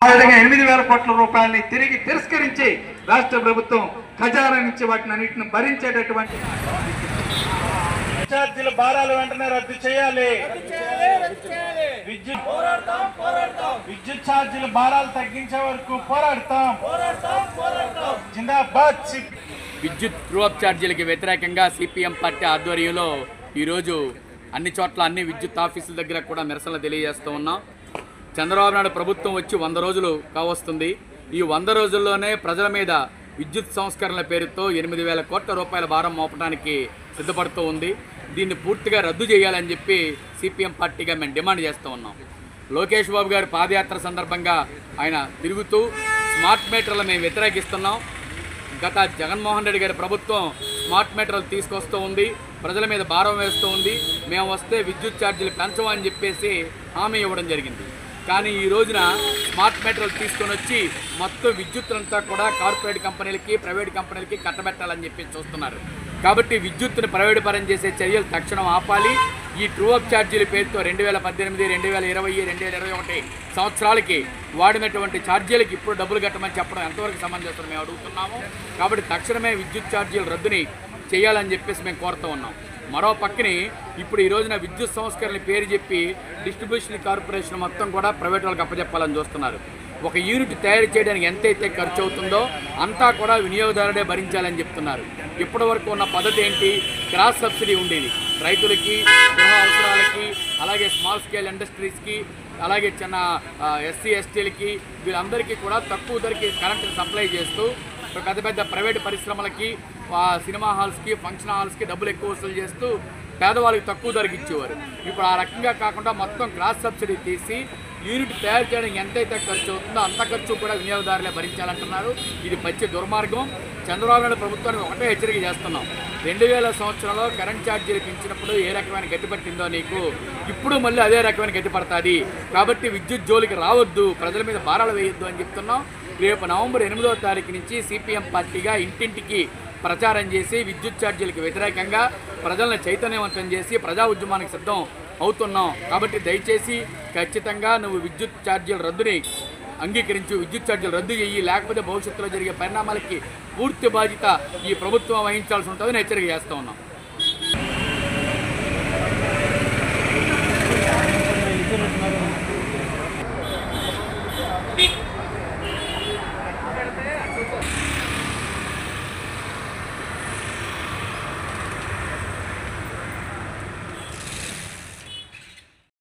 విధంగా ఎనిమిది వేల కోట్ల రూపాయలని తిరిగి తిరస్కరించి రాష్ట్ర ప్రభుత్వం ఖజానా నుంచి వాటిని అన్నింటిని భరించేటటువంటి ఛార్జీల భారాలు వెంటనే రద్దు చేయాలి విద్యుత్ విద్యుత్ ఛార్జీల భారాలు తగ్గించే వరకు పోరాడతాం జిందాబాద్ సిప్ విద్యుత్ ట్రూఅప్ ఛార్జీలకి వ్యతిరేకంగా సిపిఎం పార్టీ ఆధ్వర్యంలో ఈరోజు అన్ని చోట్ల అన్ని విద్యుత్ ఆఫీసుల దగ్గర కూడా నిరసనలు తెలియజేస్తూ ఉన్నాం చంద్రబాబు నాయుడు ప్రభుత్వం వచ్చి వంద రోజులు కావస్తుంది ఈ వంద రోజుల్లోనే ప్రజల మీద విద్యుత్ సంస్కరణల పేరుతో ఎనిమిది వేల కోట్ల రూపాయల భారం మోపడానికి సిద్ధపడుతూ ఉంది దీన్ని పూర్తిగా రద్దు చేయాలని చెప్పి సిపిఎం పార్టీగా మేము డిమాండ్ చేస్తూ ఉన్నాం లోకేష్ బాబు గారి పాదయాత్ర సందర్భంగా ఆయన తిరుగుతూ స్మార్ట్ మీటర్లు మేము వ్యతిరేకిస్తున్నాం గత జగన్మోహన్ రెడ్డి గారి ప్రభుత్వం స్మార్ట్ మీటర్లు తీసుకొస్తూ ఉంది ప్రజల మీద భారం వేస్తూ ఉంది మేము వస్తే విద్యుత్ ఛార్జీలు పెంచమని చెప్పేసి హామీ ఇవ్వడం జరిగింది కానీ ఈ రోజున స్మార్ట్ మీటర్లు తీసుకొని వచ్చి మొత్తం విద్యుత్తులంతా కూడా కార్పొరేట్ కంపెనీలకి ప్రైవేట్ కంపెనీలకి కట్టబెట్టాలని చెప్పి చూస్తున్నారు కాబట్టి విద్యుత్తుని ప్రైవేట్ పరం చేసే చర్యలు తక్షణం ఆపాలి ఈ ట్రూ అప్ ఛార్జీల పేరుతో రెండు వేల పద్దెనిమిది రెండు వేల ఇరవై రెండు వేల ఇరవై ఒకటి సంవత్సరాలకి వాడినటువంటి ఛార్జీలకి ఇప్పుడు డబ్బులు కట్టమని చెప్పడం ఎంతవరకు సమంజసం మేము అడుగుతున్నాము కాబట్టి తక్షణమే విద్యుత్ ఛార్జీల రద్దుని చేయాలని చెప్పేసి మేము కోరుతూ ఉన్నాం మరో పక్కని ఇప్పుడు ఈ రోజున విద్యుత్ సంస్కరణ పేరు చెప్పి డిస్ట్రిబ్యూషన్ కార్పొరేషన్ మొత్తం కూడా ప్రైవేట్ వాళ్ళకి అప్పచెప్పాలని చూస్తున్నారు ఒక యూనిట్ తయారు చేయడానికి ఎంతైతే ఖర్చు అవుతుందో అంతా కూడా వినియోగదారుడే భరించాలని చెప్తున్నారు ఇప్పటి వరకు ఉన్న పద్ధతి ఏంటి క్రాస్ సబ్సిడీ ఉండేది రైతులకి గృహ అవసరాలకి అలాగే స్మాల్ స్కేల్ ఇండస్ట్రీస్కి అలాగే చిన్న ఎస్సీ ఎస్టీలకి వీళ్ళందరికీ కూడా తక్కువ ధరకి కరెంట్ సప్లై చేస్తూ పెద్ద పెద్ద ప్రైవేట్ పరిశ్రమలకి ఆ, సినిమా హాల్స్కి ఫంక్షన్ హాల్స్కి డబ్బులు ఎక్కువ వసూలు చేస్తూ పేదవాళ్ళకి తక్కువ ధరకి ఇచ్చేవారు ఇప్పుడు ఆ రకంగా కాకుండా మొత్తం క్రాస్ సబ్సిడీ తీసి యూనిట్ తయారు చేయడానికి ఎంతైతే ఖర్చు అవుతుందో అంత ఖర్చు కూడా వినియోగదారులే భరించాలంటున్నారు ఇది పచ్చి దుర్మార్గం చంద్రబాబు నాయుడు ప్రభుత్వానికి ఒకటే హెచ్చరిక చేస్తున్నాం రెండు వేల సంవత్సరంలో కరెంట్ ఛార్జీలు పెంచినప్పుడు ఏ రకమైన గట్టి పట్టిందో నీకు ఇప్పుడు మళ్ళీ అదే రకమైన గట్టి పడుతుంది కాబట్టి విద్యుత్ జోలికి రావద్దు ప్రజల మీద భారాలు వేయొద్దు అని చెప్తున్నాం రేపు నవంబర్ ఎనిమిదవ తారీఖు నుంచి సిపిఎం పార్టీగా ఇంటింటికి ప్రచారం చేసి విద్యుత్ ఛార్జీలకు వ్యతిరేకంగా ప్రజలను చైతన్యవంతం చేసి ప్రజా ఉద్యమానికి సిద్ధం అవుతున్నాం కాబట్టి దయచేసి ఖచ్చితంగా నువ్వు విద్యుత్ ఛార్జీల రద్దుని అంగీకరించు విద్యుత్ ఛార్జీలు రద్దు చేయి లేకపోతే భవిష్యత్తులో జరిగే పరిణామాలకి పూర్తి బాధ్యత ఈ ప్రభుత్వం వహించాల్సి ఉంటుందని హెచ్చరిక చేస్తూ ఉన్నాం